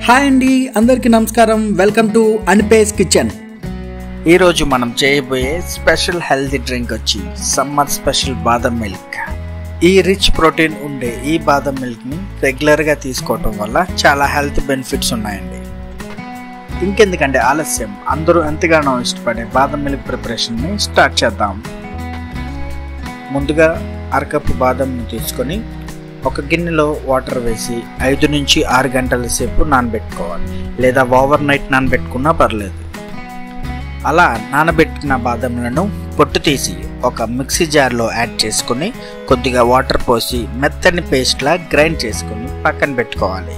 hi అండి అందరికీ నమస్కారం వెల్కమ్ టు అన్పేస్ కిచెన్ ఈరోజు మనం చేయబోయే స్పెషల్ హెల్తీ డ్రింక్ వచ్చి సమ్మర్ స్పెషల్ బాదం మిల్క్ ఈ రిచ్ ప్రోటీన్ ఉండే ఈ బాదం మిల్క్ని రెగ్యులర్గా తీసుకోవటం వల్ల చాలా హెల్త్ బెనిఫిట్స్ ఉన్నాయండి ఇంకెందుకంటే ఆలస్యం అందరూ ఎంతగానో ఇష్టపడే బాదం మిల్క్ ప్రిపరేషన్ని స్టార్ట్ చేద్దాం ముందుగా అరకప్పు బాదంని తీసుకొని ఒక గిన్నెలో వాటర్ వేసి ఐదు నుంచి ఆరు గంటల సేపు నానబెట్టుకోవాలి లేదా ఓవర్ నైట్ నానబెట్టుకున్నా పర్లేదు అలా నానబెట్టిన బాదంలను పొట్టు తీసి ఒక మిక్సీ జార్లో యాడ్ చేసుకుని కొద్దిగా వాటర్ పోసి మెత్తని పేస్ట్లా గ్రైండ్ చేసుకుని పక్కన పెట్టుకోవాలి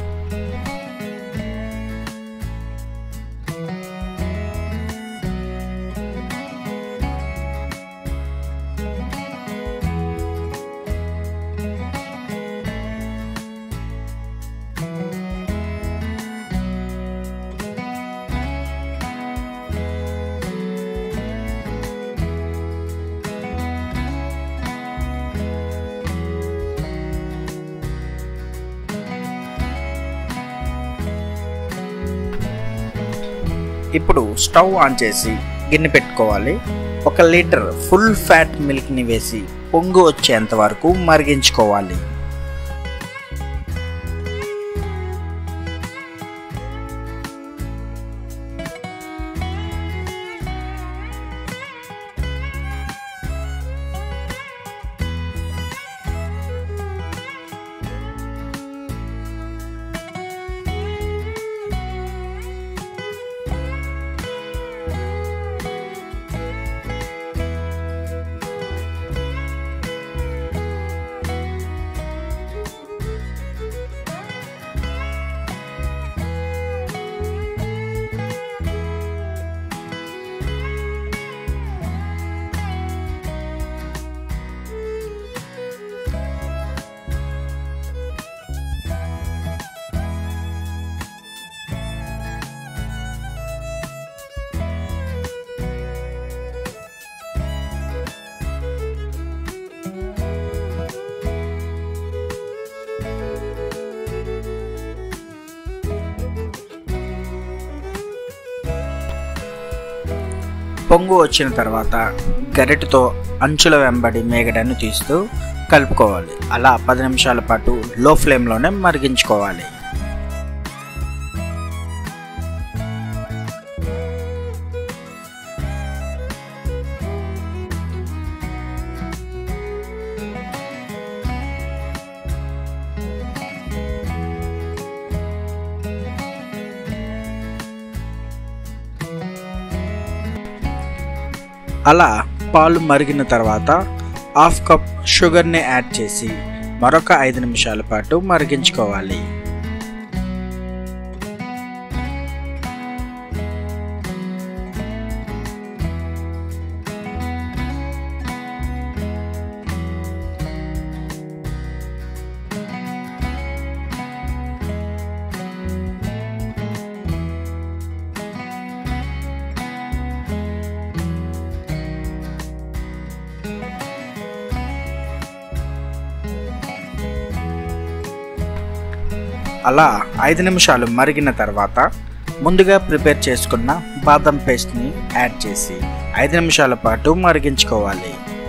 ఇప్పుడు స్టవ్ ఆన్ చేసి గిన్నె పెట్టుకోవాలి ఒక లీటర్ ఫుల్ ఫ్యాట్ మిల్క్ని వేసి పొంగు వచ్చేంత వరకు మరిగించుకోవాలి పొంగు వచ్చిన తర్వాత గరిటతో అంచుల వెంబడి మేగడను తీస్తూ కలుపుకోవాలి అలా పది నిమిషాల పాటు లో ఫ్లేమ్లోనే మరిగించుకోవాలి అలా పాలు మరిగిన తర్వాత హాఫ్ కప్ షుగర్ని యాడ్ చేసి మరొక ఐదు నిమిషాల పాటు మరిగించుకోవాలి అలా ఐదు నిమిషాలు మరిగిన తర్వాత ముందుగా ప్రిపేర్ చేసుకున్న బాదం పేస్ట్ని యాడ్ చేసి ఐదు నిమిషాల పాటు మరిగించుకోవాలి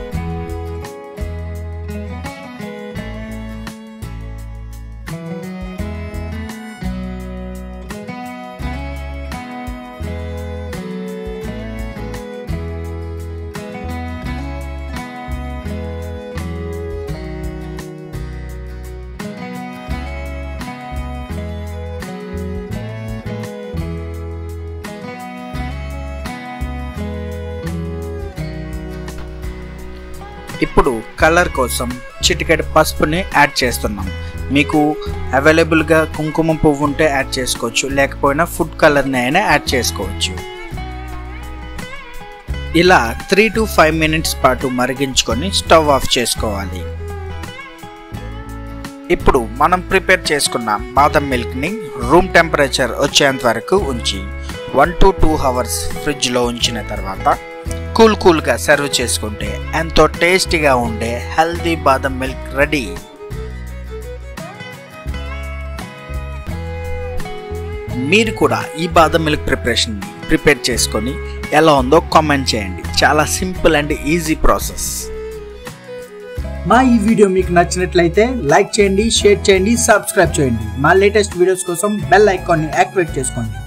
ఇప్పుడు కలర్ కోసం చిటికెడు పసుపుని యాడ్ చేస్తున్నాం మీకు అవైలబుల్గా కుంకుమ పువ్వు ఉంటే యాడ్ చేసుకోవచ్చు లేకపోయినా ఫుడ్ కలర్ని అయినా యాడ్ చేసుకోవచ్చు ఇలా త్రీ టు ఫైవ్ మినిట్స్ పాటు మరిగించుకొని స్టవ్ ఆఫ్ చేసుకోవాలి ఇప్పుడు మనం ప్రిపేర్ చేసుకున్న బాదం మిల్క్ని రూమ్ టెంపరేచర్ వచ్చేంత వరకు ఉంచి వన్ టు టూ అవర్స్ ఫ్రిడ్జ్లో ఉంచిన తర్వాత కూల్ కూల్గా సర్వ్ చేసుకుంటే ఎంతో టేస్టీగా ఉండే హెల్దీ బాదం మిల్క్ రెడీ మీరు కూడా ఈ బాదం మిల్క్ ప్రిపరేషన్ ప్రిపేర్ చేసుకొని ఎలా ఉందో కామెంట్ చేయండి చాలా సింపుల్ అండ్ ఈజీ ప్రాసెస్ మా ఈ వీడియో మీకు నచ్చినట్లయితే లైక్ చేయండి షేర్ చేయండి సబ్స్క్రైబ్ చేయండి మా లేటెస్ట్ వీడియోస్ కోసం బెల్ ఐకాన్ని యాక్టివేట్ చేసుకోండి